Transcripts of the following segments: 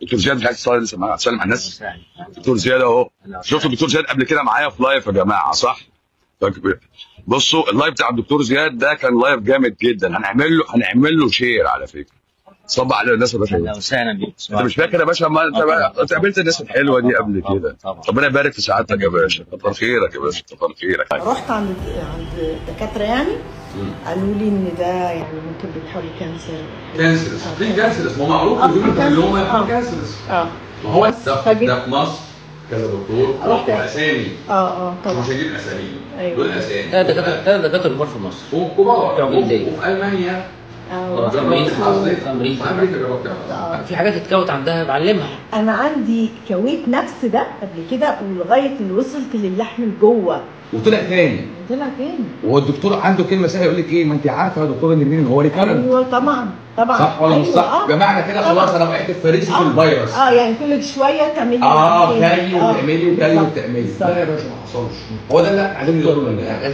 دكتور زياد مش عايز تصلي لسه معاه تسلم على الناس دكتور زياد اهو شفتوا الدكتور زياد قبل كده معايا في لايف يا جماعه صح؟ فاكر- بصوا اللايف بتاع الدكتور زياد ده كان لايف جامد جدا هنعمل له هنعمل له شير على فكره صب على الناس يا اهلا باشا وسهلا بك انت مش فاكر يا باشا ما انت بقى انت قابلت الناس الحلوه دي قبل طبعاً، كده طبعاً. ربنا يبارك في سعادتك يا باشا كتر خيرك يا باشا كتر خيرك رحت عند عند دكاتره يعني قالوا لي ان ده يعني ممكن بتحاولي كانسر كانسرس في كانسرس ما هو معروف آه، الهيومن في كارسينوما كانسر. في كانسرس اه ما هو بس ده فجيت- ده في مصر كذا دكتور رحت- اسامي اه اه طبعا مش هجيب اسامي أيوة. دول اسامي ثلاث دكاتره ثلاث دكاتره كبار في مصر وكبار بتوع جلدية. وفي المانيا آه، في أمريكا. في في أمريكا. في امريكا جربت آه. في حاجات اتكوت عندها بعلمها انا عندي كويت نفس ده قبل كده ولغايه اللي وصلت للحم لجوه وطلع تاني طلع فين؟ والدكتور عنده كلمه سهله يقول لك ايه ما انت عارفه يا دكتور ان مين هو اللي كرم ايوه طبعا طبعا صح ولا مش أيوة، صح؟ آه. بمعنى كده خلاص انا وقعت في فريسه آه. الفيروس اه يعني كل شويه تعملي اه إيه؟ كلي آه، وتعملي وكلي بالظبط، وتعملي بالظبط. لا يا باشا ما حصلش هو ده اللي احنا عايزين نقوله للناس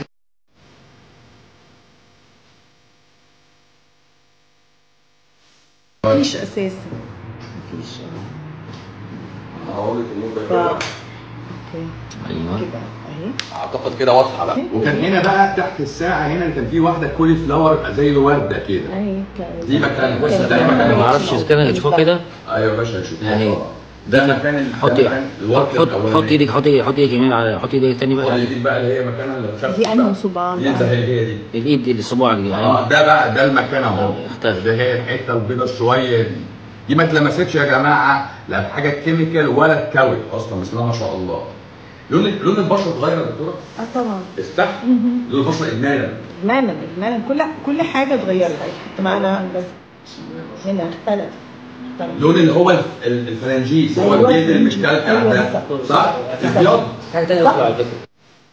مفيش اساسا مفيش هقول لك النور ف... ده اوكي ايوه كده اهي اعتقد كده واضحه بقى وكان هنا بقى تحت الساعه هنا كان في واحده كولي فلاور زي الورده كده اهي كده. دي مكان كده. ده مكان ما اعرفش اذا كان هتشوفوها كده ايوه يا باشا شوفها أهي. ده مكان ال- حط ده مكان الورد حط حط ايدك حط ايدك حط ايدك يمين على حط ايدك تاني بقى دي بقى اللي هي مكانها اللي خفت دي بقى. انهي صباع دي ده هي هي دي الايد دي الصباع دي اه أيوة. ده بقى ده المكان اهو اختفى. ده هي الحته البيضاء شويه دي دي ما اتلمستش يا جماعه لا في حاجه كيميكال ولا اتكوت اصلا بسم الله ما شاء الله لون لون البشره اتغير يا دكتوره اه طبعا استحي لون البشره ادمانا ادمانا ادمانا كل كل حاجه اتغيرت معنا بس هنا اختلف اختلف. لون اللي هو الف- ال- الفرنجيس هو أيوة. الجلد اللي مش كالكع أيوة ده بالظبط. صح؟ الابيض حاجه تانيه بطلع على فكره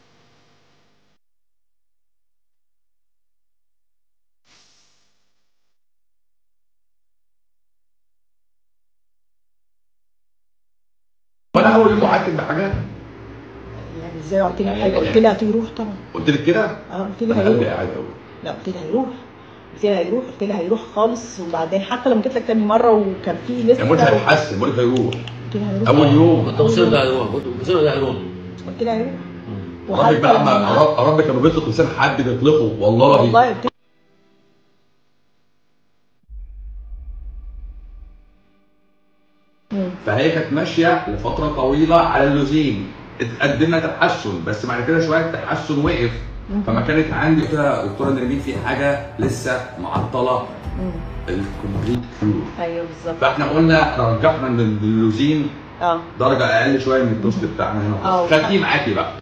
وانا اول يوم وعدتك بحاجه يعني ازاي قلت لي حاجه قلت لي هتروح طبعا قلت لك كده اه قلت لي انا قلبي هيروح قاعد قوي لا قلت لي هيروح قلت لي هيروح قلت لي هيروح خالص وبعدين حتى لما جيت لك تاني مره وكان في لسه يا بقول هيتحسن بقول لك هيروح قلت لي هيروح اول يوم كنت مصر ده هيروح كنت مصر ده هيروح قلت لي هيروح ربك بقى لما- اما رب- ربك لما بيطلق لسان حد بيطلقه والله والله قلت لي مم. فهي كانت ماشيه لفتره طويله على اللوزين اتقدمنا تحسن بس بعد كده شويه التحسن وقف فما كانت عندي قلت لها دكتوره نرمين في حاجه لسه معطله مم. الكومبليت كيور ايوه بالظبط فاحنا قلنا رجحنا من اللوزين اه درجه اقل شويه من التوست بتاعنا هنا آه. خدتيه معاكي بقى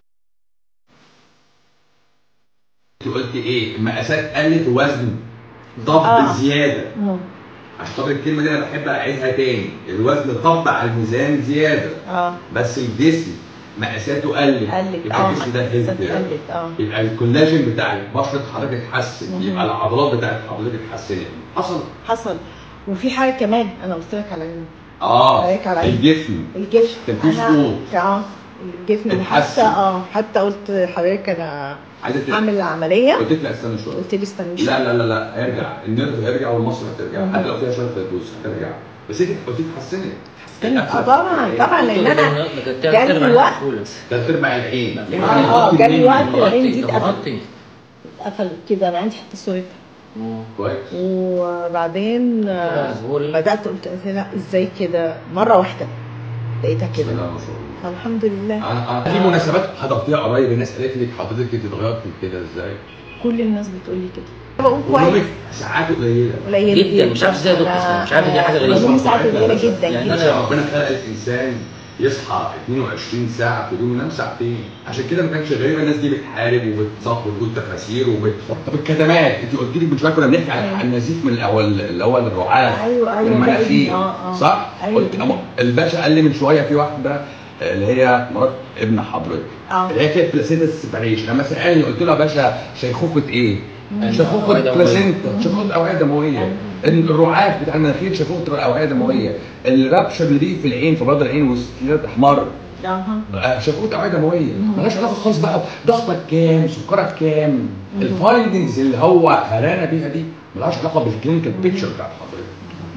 انت قلت ايه المقاسات قلت وزن ضب آه. زياده مم. عشان خاطر الكلمه دي انا بحب اعيدها تاني الوزن ضب على الميزان زياده اه بس الجسم مقاساته قلت قلت يبقى اه الجسم ده مقاسات هيلثي قلت اه يبقى الكولاجين بتاع بشره حضرتك اتحسن مهم. يبقى العضلات بتاعت حضرتك اتحسنت حصل حصل وفي حاجه كمان انا قلت لك على اه عليك على عيني. الجسم الجسم كان في أنا- سقوط. اه الجسم اتحسن. حتى اه حتى قلت لحضرتك انا عايزه ت- هعمل العمليه قلت لك لا استنى شويه قلت لي استني لا لا لا لا هيرجع النيرف هيرجع والمصر هترجع مهم. حتى لو فيها شويه فيروس هترجع بس انت قلت لك اتحسنت اه طبعا طبعا لان انا جالي وقت ثلاث ارباع العين اه اه جالي وقت العين دي اتقفلت مغطي اتقفلت كده انا عندي حته سويت كويس وبعدين آه، ظهوري. بدات قلت لا ازاي كده مره واحده لقيتها بسم كده الله ما شاء الله الحمد لله انا انا في مناسبات حضرتيها قريب الناس قالت لك حضرتك انت اتغيرتي كده ازاي؟ كل الناس بتقول لي كده بقول كويس ونومك ساعات قليله قليل جدا مش عارف ازاي يا دكتور مش عارف دي حاجه غريبه بنوم ساعات قليله جدا يعني جدا أنا- ربنا خلق الانسان يصحى 22 ساعه في اليوم ينام ساعتين عشان كده ما كانش غريب الناس دي بتحارب وبتصف وتقول تفاسير وبت... طب الكتمات انت قلت لي من شويه كنا بنحكي على أيوة. النزيف من الاول اللي هو الرعاه ايوه ايوه المناخير اه اه صح؟ أيوة. قلت أما- الباشا قال لي من شويه في واحده اللي هي مرات ابن حضرتك اه اللي هي كانت بلاسينتا السبريشن لما سالني قلت له يا باشا شيخوخه ايه؟ شيخوخه أوعية دموية. بلاسينتا شيخوخه اوعيه دمويه الرعاف بتاع المناخير شيخوخه اوعيه دمويه الربشه اللي بيجي في العين في بلد العين والسكينات احمر اها آه، شيخوخه اوعيه دمويه مالهاش علاقه خالص بقى ضغطك كام سكرك كام الفايندنجز اللي هو هرانا بيها دي مالهاش علاقه بالكلينيكال بيكتشر بتاعت حضرتك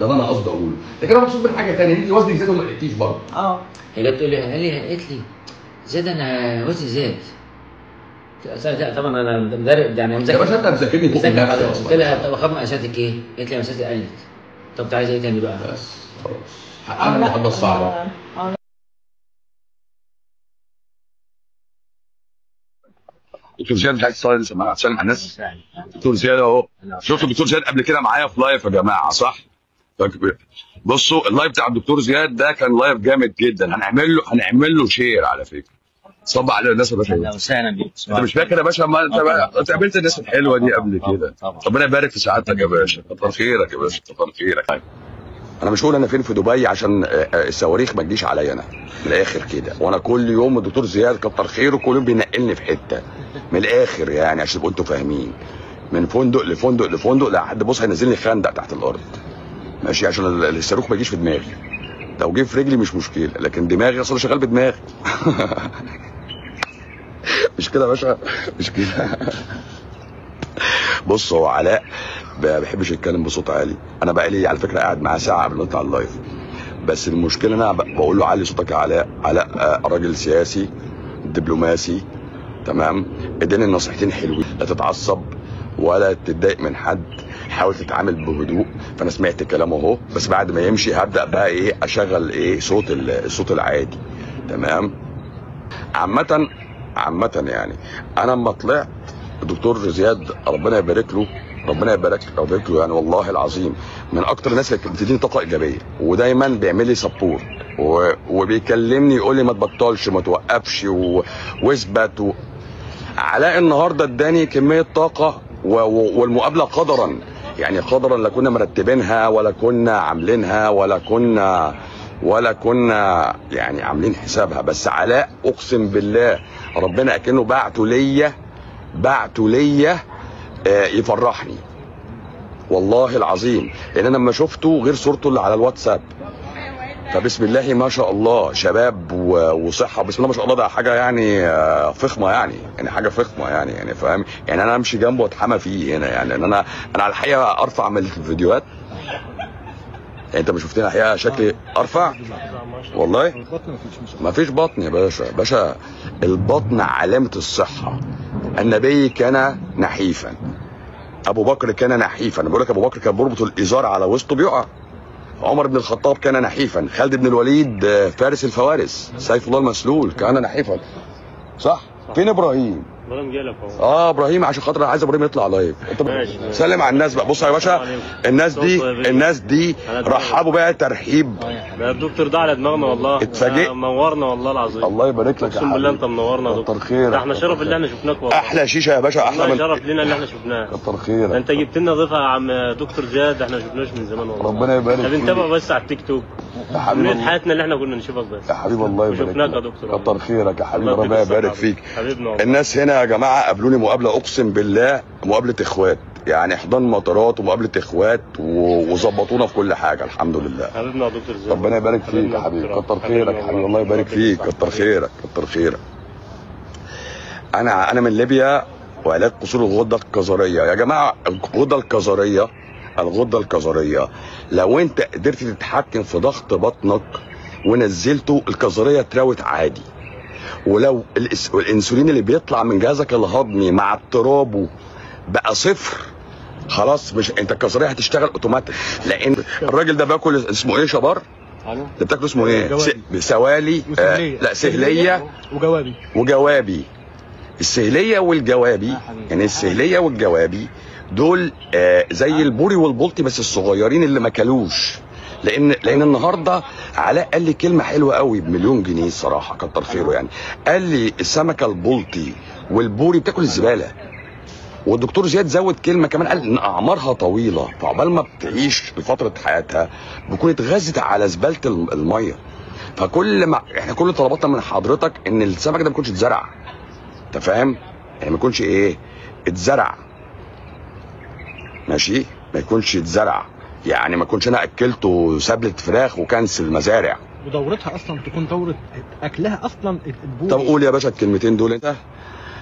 ده اللي انا قصدي اقوله لكن انا مبسوط من حاجه ثانيه انت وزنك زاد وما لقيتيش برضه اه هي جت تقول لي قال لي قالت لي زاد انا وزني زاد قلت لها لا طبعا انا مدرب يعني يا مذاكر باشا انت مذاكرني فوق مذاكر نفسي قلت اصلا لها طب اخاف مقاساتك ايه؟ قالت لي مقاساتي قلت طب انت عايز ايه تاني بقى؟ بس خلاص حققنا المعادله الصعبه آه، آه، دكتور زياد مش عايز تصلي سماعه تسلم على الناس دكتور زياد اهو شفتوا الدكتور زياد قبل كده معايا في لايف يا جماعه صح؟ فاك- بصوا اللايف بتاع الدكتور زياد ده كان لايف جامد جدا هنعمل له هنعمل له شير على فكره صب على الناس يا باشا اهلا وسهلا بيك انت مش فاكر يا باشا ما انت آه، بقى طبعاً. انت قابلت الناس الحلوه دي قبل طبعاً، كده طبعاً. ربنا يبارك في سعادتك يا باشا كتر خيرك يا باشا كتر خيرك انا مش هقول انا فين في دبي عشان آه، آه، الصواريخ ما تجيش عليا انا من الاخر كده وانا كل يوم الدكتور زياد كتر خيره كل يوم بينقلني في حته من الاخر يعني عشان تبقوا انتوا فاهمين من فندق لفندق لفندق لحد بص هينزلني خندق تحت الارض ماشي عشان ال- الصاروخ ما يجيش في دماغي لو جه في رجلي مش مشكله لكن دماغي اصلا شغال بدماغي مش كده يا باشا مش كده بص هو علاء ما بيحبش يتكلم بصوت عالي انا بقى لي على فكره قاعد معاه ساعه قبل ما نطلع اللايف بس المشكله انا ب- بقول له علي صوتك يا علاء علاء آه، راجل سياسي دبلوماسي تمام اداني النصيحتين حلوين لا تتعصب ولا تتضايق من حد حاول تتعامل بهدوء فانا سمعت كلامه اهو بس بعد ما يمشي هبدا بقى ايه اشغل ايه صوت ال- الصوت العادي تمام عامة عامة يعني انا لما طلعت الدكتور زياد ربنا يبارك له ربنا يبارك يبارك له يعني والله العظيم من اكتر الناس اللي كانت بتديني طاقه ايجابيه ودايما بيعمل لي سبورت و... وبيكلمني يقول لي ما تبطلش ما توقفش و... واثبت و... علاء النهارده اداني كميه طاقه و... و... والمقابله قدرا يعني قدرا لا كنا مرتبينها ولا كنا عاملينها ولا كنا ولا كنا يعني عاملين حسابها بس علاء اقسم بالله ربنا اكنه بعته ليا بعته ليا آه، يفرحني والله العظيم لان انا لما شفته غير صورته اللي على الواتساب فبسم الله ما شاء الله شباب و- وصحه بسم الله ما شاء الله ده حاجه يعني آه، فخمه يعني يعني حاجه فخمه يعني يعني فاهم يعني انا امشي جنبه واتحمى فيه هنا يعني لان انا انا على الحقيقه ارفع من الفيديوهات يعني انت ما شفتني على الحقيقه شكلي ارفع والله ما فيش بطن يا باشا باشا البطن علامه الصحه النبي كان نحيفا ابو بكر كان نحيفا بقول لك ابو بكر كان بيربط الازار على وسطه بيقع عمر بن الخطاب كان نحيفا خالد بن الوليد آه، فارس الفوارس سيف الله المسلول كان نحيفا صح فين ابراهيم ابراهيم جالك اهو اه ابراهيم عشان خاطر أنا عايز ابراهيم يطلع لايف انت ماشي. سلم على الناس بقى بص يا باشا الناس دي الناس دي رحبوا بقى ترحيب ده الدكتور ده على دماغنا والله اتفاجئت. ده منورنا والله العظيم الله يبارك لك يا اقسم بالله انت حبيبي منورنا يا كتر دكتور خيرك ده احنا شرف اللي احنا شفناك والله احلى شيشه يا باشا احلى والله من شرف لينا اللي احنا شفناه كتر ده خيرك انت جبت لنا ضيفه يا عم دكتور زياد احنا ما شفناش من زمان والله ربنا يبارك احنا فيك. بنتابع بس على التيك توك يا حبيبي من الله. حياتنا اللي احنا كنا نشوفك بس يا حبيبي الله يبارك وشفناك يا فيك. دكتور كتر خيرك يا حبيبي الله ربنا يديك يبارك الصحة. فيك حبيبنا والله الناس هنا يا جماعه قابلوني مقابله اقسم بالله مقابله اخوات يعني احضان مطارات ومقابله اخوات و- وظبطونا في كل حاجه الحمد لله حبيبنا يا دكتور زياد ربنا يبارك فيك حبيبنا يا حبيبي دكتور. كتر خيرك يا حبيبي الله يبارك يديك فيك الصحة. كتر خيرك كتر خيرك انا انا من ليبيا وعلاج قصور الغده الكظريه يا جماعه الغده الكظريه الغده الكظريه لو انت قدرت تتحكم في ضغط بطنك ونزلته الكظريه تراوت عادي ولو الإس- الانسولين اللي بيطلع من جهازك الهضمي مع اضطرابه بقى صفر خلاص مش انت الكظريه هتشتغل اوتوماتيك لان الراجل ده باكل اسمه ايه شبار؟ اللي بتاكله اسمه ايه؟ س- سوالي آه لا سهليه وجوابي وجوابي السهليه والجوابي يعني السهليه والجوابي دول آه زي البوري والبلطي بس الصغيرين اللي ما كلوش لان لان النهارده علاء قال لي كلمه حلوه قوي بمليون جنيه الصراحه كتر خيره يعني قال لي السمكه البلطي والبوري بتاكل الزباله والدكتور زياد زود كلمه كمان قال ان اعمارها طويله فعقبال ما بتعيش بفتره حياتها بتكون اتغذت على زباله الم- الميه فكل ما احنا كل طلباتنا من حضرتك ان السمك ده ما يكونش اتزرع انت فاهم؟ يعني ما يكونش ايه؟ اتزرع ماشي؟ ما يكونش اتزرع يعني ما يكونش انا اكلته سبلة فراخ وكنسل مزارع ودورتها اصلا تكون دوره اكلها اصلا البوري طب قول يا باشا الكلمتين دول انت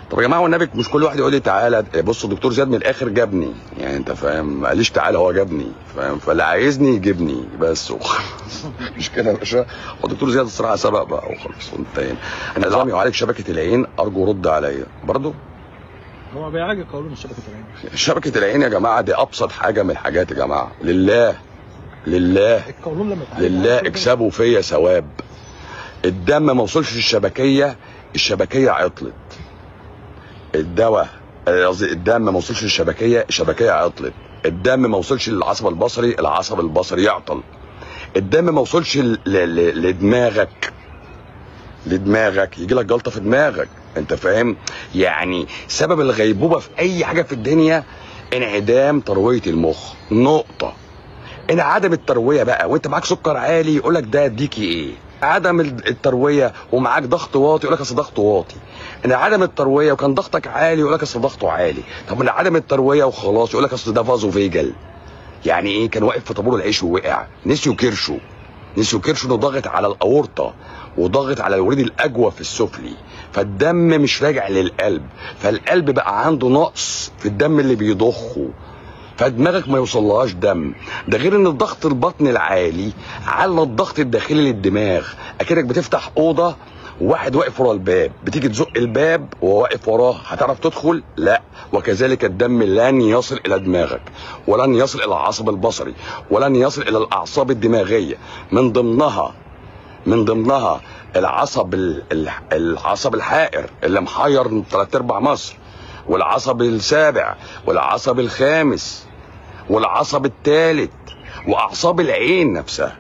طب يا جماعه والنبي مش كل واحد يقول لي تعالى بص الدكتور زياد من الاخر جابني يعني انت فاهم ما قاليش تعالى هو جابني فاهم فاللي عايزني يجيبني بس وخلاص مش كده يا باشا هو الدكتور زياد الصراحه سبق بقى وخلاص وانتهينا انا نظامي يعالج شبكه العين ارجو رد عليا برضه هو بيعالج قولون شبكه العين شبكه العين يا جماعه دي ابسط حاجه من الحاجات يا جماعه لله لله القولون لما يتعالج لله اكسبوا فيا ثواب الدم ما وصلش للشبكيه الشبكيه عطلت الدواء قصدي الدم ما وصلش للشبكيه الشبكيه عطلت الدم ما وصلش للعصب البصري العصب البصري يعطل الدم ما وصلش ل- ل- لدماغك لدماغك يجي لك جلطه في دماغك انت فاهم يعني سبب الغيبوبه في اي حاجه في الدنيا انعدام ترويه المخ نقطه ان عدم الترويه بقى وانت معاك سكر عالي يقول لك ده اديكي ايه عدم ال- الترويه ومعاك ضغط واطي يقول لك اصل ضغطه واطي ان عدم الترويه وكان ضغطك عالي يقول لك اصل ضغطه عالي طب ان عدم الترويه وخلاص يقول لك اصل ده فازو فيجل يعني ايه كان واقف في طابور العيش ووقع نسيوا كرشه نسيوا كرشه انه ضاغط على الاورطه وضاغط على الوريد الاجوف السفلي فالدم مش راجع للقلب فالقلب بقى عنده نقص في الدم اللي بيضخه فدماغك ما يوصلهاش دم ده غير ان الضغط البطني العالي على الضغط الداخلي للدماغ اكنك بتفتح اوضه وواحد واقف ورا الباب بتيجي تزق الباب وهو واقف وراه هتعرف تدخل لا وكذلك الدم لن يصل الى دماغك ولن يصل الى العصب البصري ولن يصل الى الاعصاب الدماغيه من ضمنها من ضمنها العصب ال- ال- العصب الحائر اللي محير ثلاث ارباع مصر والعصب السابع والعصب الخامس والعصب الثالث واعصاب العين نفسها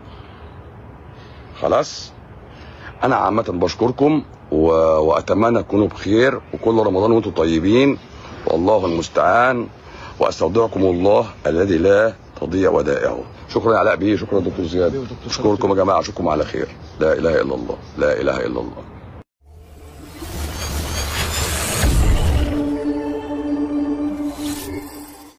خلاص انا عامه بشكركم و... واتمنى تكونوا بخير وكل رمضان وانتم طيبين والله المستعان واستودعكم الله الذي لا تضيع ودائعه شكرا يا علاء بيه شكرا دكتور زياد اشكركم يا جماعه اشوفكم على خير لا اله الا الله لا اله الا الله